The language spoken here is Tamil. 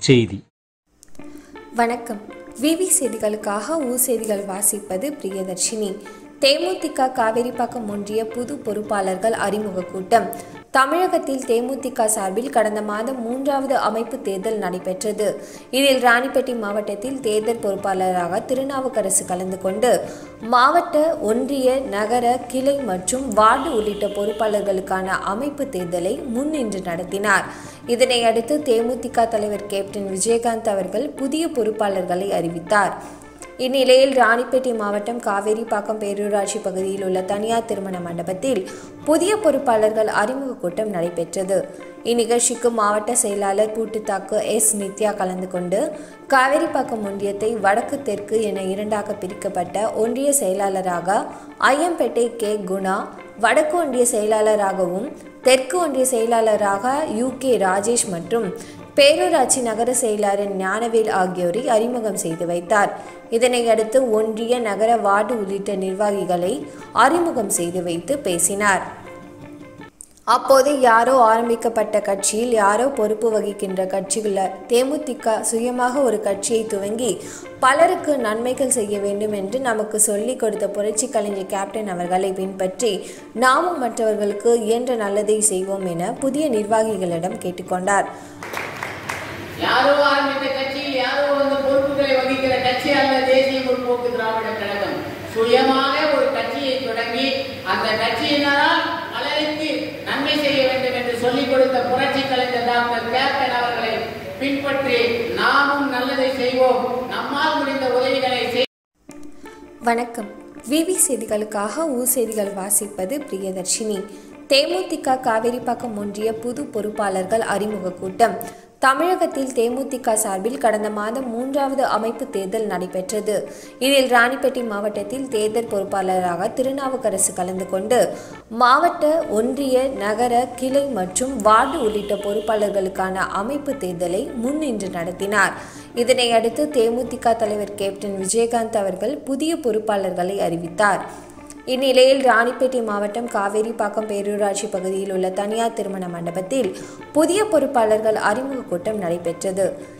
செய்தி வணக்கம் விவி செய்திகளுக்காக ஊர் செய்திகள் வாசிப்பது பிரியதர்ஷினி தேமுதிக காவேரிப்பாக்கம் ஒன்றிய புது பொறுப்பாளர்கள் அறிமுக கூட்டம் தமிழகத்தில் தேமுதிக சார்பில் கடந்த மாதம் மூன்றாவது அமைப்பு தேர்தல் நடைபெற்றது இதில் ராணிப்பேட்டை மாவட்டத்தில் தேர்தல் பொறுப்பாளராக திருநாவுக்கரசு கலந்து கொண்டு மாவட்ட ஒன்றிய நகர கிளை மற்றும் வார்டு உள்ளிட்ட பொறுப்பாளர்களுக்கான அமைப்பு தேர்தலை முன்னின்று நடத்தினார் இதனை அடுத்து தேமுதிக தலைவர் கேப்டன் விஜயகாந்த் அவர்கள் புதிய பொறுப்பாளர்களை அறிவித்தார் இந்நிலையில் ராணிப்பேட்டை மாவட்டம் காவேரிப்பாக்கம் பேரூராட்சி பகுதியில் உள்ள தனியார் திருமண மண்டபத்தில் புதிய பொறுப்பாளர்கள் அறிமுக கூட்டம் நடைபெற்றது இந்நிகழ்ச்சிக்கு மாவட்ட செயலாளர் பூட்டுத்தாக்கு எஸ் நித்யா கலந்து கொண்டு காவேரிப்பாக்கம் ஒன்றியத்தை வடக்கு தெற்கு என இரண்டாக பிரிக்கப்பட்ட ஒன்றிய செயலாளராக ஐயம்பேட்டை கே குணா வடக்கு ஒன்றிய செயலாளராகவும் தெற்கு ஒன்றிய செயலாளராக யூ கே ராஜேஷ் மற்றும் பேரூராட்சி நகர செயலாளர் ஞானவேல் ஆகியோரை அறிமுகம் செய்து வைத்தார் இதனை அடுத்து ஒன்றிய நகர வார்டு உள்ளிட்ட நிர்வாகிகளை அறிமுகம் செய்து வைத்து பேசினார் அப்போது யாரோ ஆரம்பிக்கப்பட்ட கட்சியில் யாரோ பொறுப்பு வகிக்கின்ற கட்சிகள தேமுதிக சுயமாக ஒரு கட்சியை துவங்கி பலருக்கு நன்மைகள் செய்ய வேண்டும் என்று நமக்கு சொல்லிக் கொடுத்த புரட்சி கலைஞர் கேப்டன் அவர்களை பின்பற்றி நாமும் மற்றவர்களுக்கு இயன்ற நல்லதை செய்வோம் என புதிய நிர்வாகிகளிடம் கேட்டுக்கொண்டார் யாரோ ஆரம்பித்த கட்சியில் யாரோ வந்து பொறுப்புகளை வகிக்கிற கட்சி அல்ல தேசிய முற்போக்கு திராவிட கழகம் சுயமாக ஒரு கட்சியை தொடங்கி அந்த கட்சியினரால் பலருக்கு நன்மை செய்ய வேண்டும் என்று சொல்லிக் கொடுத்த புரட்சி கலைஞர் டாக்டர் கேப்டன் அவர்களை பின்பற்றி நாமும் நல்லதை செய்வோம் நம்மால் முடிந்த உதவிகளை செய் வணக்கம் விவி செய்திகளுக்காக ஊர் செய்திகள் வாசிப்பது பிரியதர்ஷினி தேமுதிக காவேரிப்பாக்கம் ஒன்றிய புது பொறுப்பாளர்கள் அறிமுக கூட்டம் தமிழகத்தில் தேமுதிக சார்பில் கடந்த மாதம் மூன்றாவது அமைப்பு தேர்தல் நடைபெற்றது இதில் ராணிப்பேட்டை மாவட்டத்தில் தேர்தல் பொறுப்பாளராக திருநாவுக்கரசு கலந்து கொண்டு மாவட்ட ஒன்றிய நகர கிளை மற்றும் வார்டு உள்ளிட்ட பொறுப்பாளர்களுக்கான அமைப்பு தேர்தலை முன்னின்று நடத்தினார் இதனை அடுத்து தேமுதிக தலைவர் கேப்டன் விஜயகாந்த் அவர்கள் புதிய பொறுப்பாளர்களை அறிவித்தார் இந்நிலையில் ராணிப்பேட்டை மாவட்டம் காவேரிப்பாக்கம் பேரூராட்சி பகுதியில் உள்ள தனியார் திருமண மண்டபத்தில் புதிய பொறுப்பாளர்கள் அறிமுக கூட்டம் நடைபெற்றது